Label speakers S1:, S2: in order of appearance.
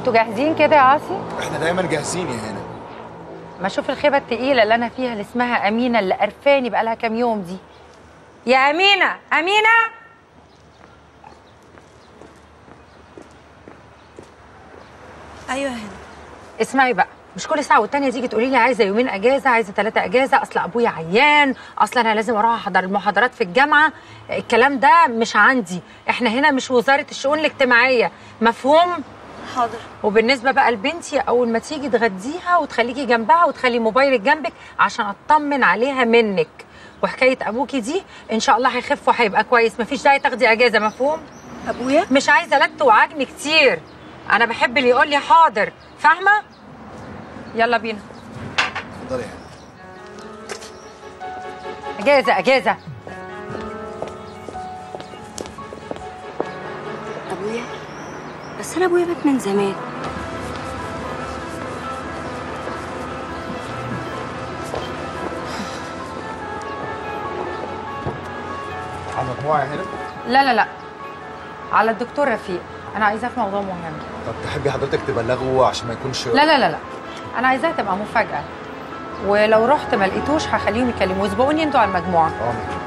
S1: انتوا جاهزين كده يا عاصي
S2: احنا دايما جاهزين يا هنا
S1: ما اشوف الخيبه التقيله اللي انا فيها اللي اسمها امينه اللي قرفاني بقالها كام يوم دي يا امينه امينه
S3: ايوه هنا
S1: اسمعي بقى مش كل ساعه والتانيه تيجي تقولي لي عايزه يومين اجازه عايزه ثلاثه اجازه اصل ابويا عيان اصل انا لازم اروح احضر المحاضرات في الجامعه الكلام ده مش عندي احنا هنا مش وزاره الشؤون الاجتماعيه مفهوم
S3: حاضر
S1: وبالنسبه بقى لبنتي اول ما تيجي تغديها وتخليكي جنبها وتخلي موبايلك جنبك عشان اطمن عليها منك وحكايه ابوكي دي ان شاء الله هيخف وهيبقى كويس مفيش داعي تاخدي اجازه مفهوم
S3: ابويا
S1: مش عايزه لت وعجن كتير انا بحب اللي يقول لي حاضر فاهمه يلا بينا
S2: اتفضلي يا هنا
S1: اجازه اجازه
S3: ابويا بس انا ابويا مات من زمان
S2: على المجموعه يا هنا
S1: لا لا لا على الدكتور رفيق انا عايزاه في موضوع مهم
S2: طب تحبي حضرتك تبلغه عشان ما يكونش
S1: لا لا لا لا انا عايزاها تبقى مفاجاه ولو رحت ما لقيتوش هخليهم يكلموه يسبقوني انتوا على المجموعه
S2: اه